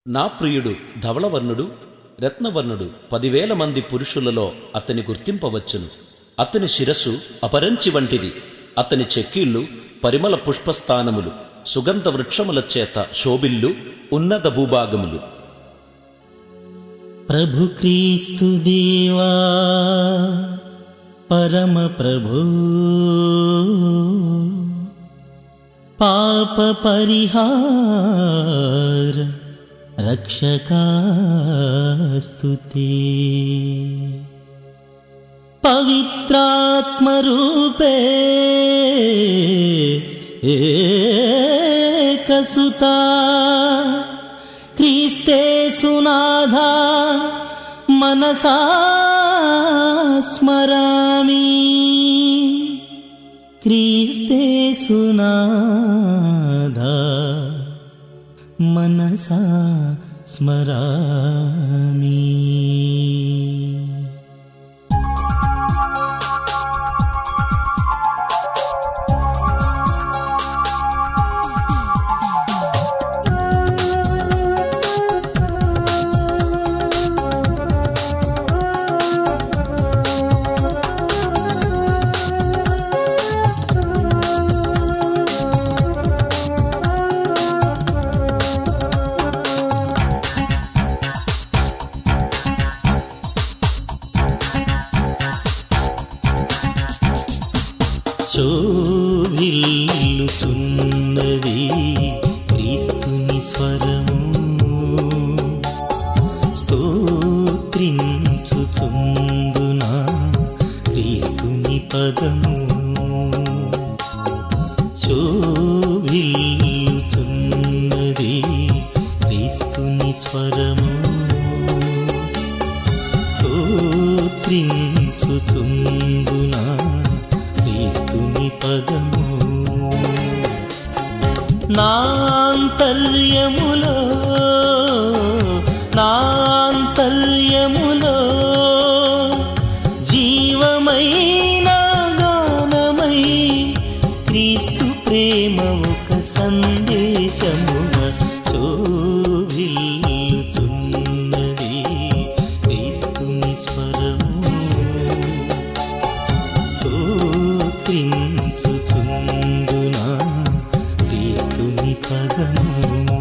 నా ప్రియుడు ధవళవర్ణుడు రత్నవర్ణుడు పదివేల మంది పురుషులలో అతని గుర్తింపవచ్చును అతని శిరస్సు అపరంచి వంటిది అతని చెక్కీళ్ళు పరిమళ పుష్పస్థానములు సుగంధ వృక్షముల చేత శోభిల్లు ఉన్నత భూభాగములు ప్రభు క్రీస్తు దేవా పరమ ప్రభు పాప పరిహార రక్షకాస్తుతే పవిత్రాత్మరూపే ఏకసుతా క్రీస్తే సునాథా మనసా స్మరామి క్రీస్తే సునాథా మనసా స్మరామి శోభిల్లుచున్నది క్రీస్తుని స్వరము స్తోత్రించుచుందున క్రీస్తుని పదము శోభిల్లుచున్నది క్రీస్తుని స్వరము స్తోత్రించుచుందున క్రీస్తుని పదము నాంతర్యములో నాంతర్యములో జీవమైన గానమై క్రీస్తు ప్రేమ ఒక సందేశముగా శోభిల్లుచున్నది క్రీస్తుని స్వరము స్తోత్రించుచుందున క్రీస్తుని పదము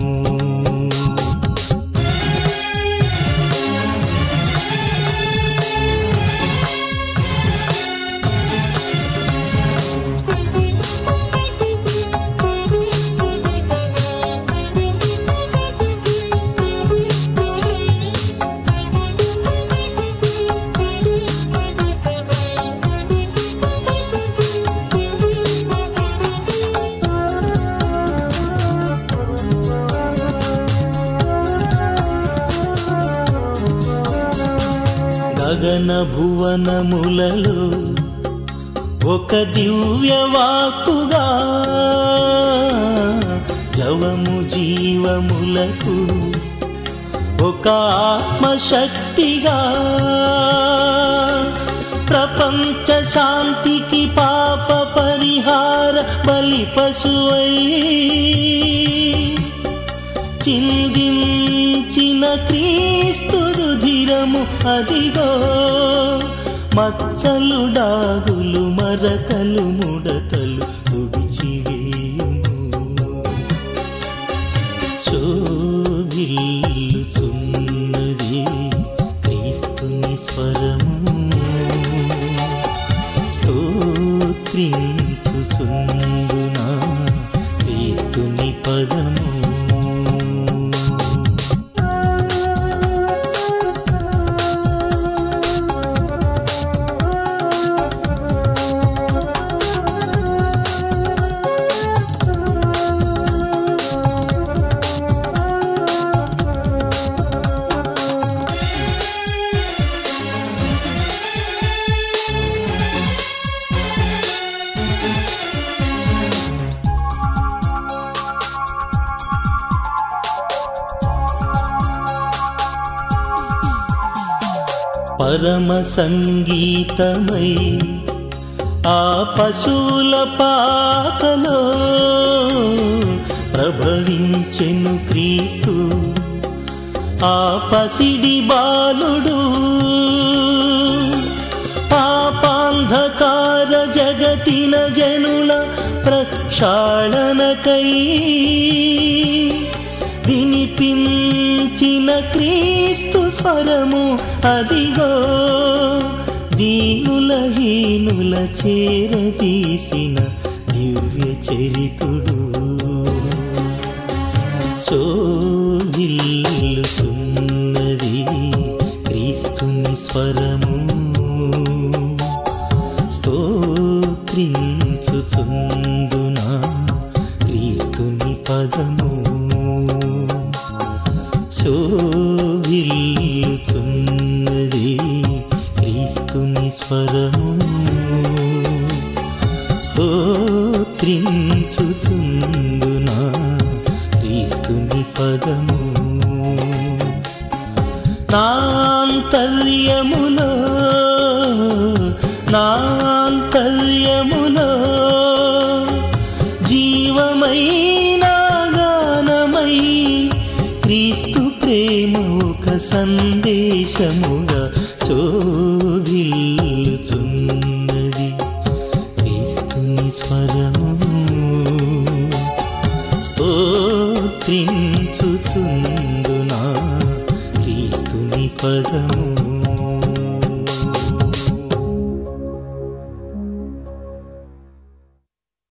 గగన భువనములలో ఒక దివ్య వాక్కుగా జవము జీవములకు ఒక ఆత్మశక్తిగా ప్రపంచ శాంతికి పాప పరిహార బలి పశువై చిందించిన క్రీస్తు రుధిరము అదిగో మచ్చలు డాగులు మరకలు ముడతలు తుడిచివేయుము శోభిల్లుచున్నది క్రీస్తుని స్వరము స్తోత్రించుచుందున క్రీస్తుని పదము పరమ సంగీతమై ఆ పశువుల పాకలో ప్రభవించెను క్రీస్తు ఆ పసిడి బాలుడు పాపాంధకార జగతిన జనుల ప్రక్షాళనకై వినిపించిన క్రీస్తు స్వరము అదిగో దీనుల హీనుల చేరదీసిన దివ్య చరితుడు సోగిల్లుతున్నది క్రీస్తుని స్వరము స్తోత్రించుచుందునా క్రీస్తుని పదము సోగిల్లుతున్నది క్రీస్తుని స్వరము స్తోత్రించుచుందునా క్రీస్తుని పదము నాంతర్యములో నాంతర్యములో జీవమైన గానమై క్రీస్తు ప్రేమ ఒక సందేశముగా చోగిల్లుచున్నది క్రీస్తుని స్వరము స్తోత్రించుచుందునా క్రీస్తుని పదము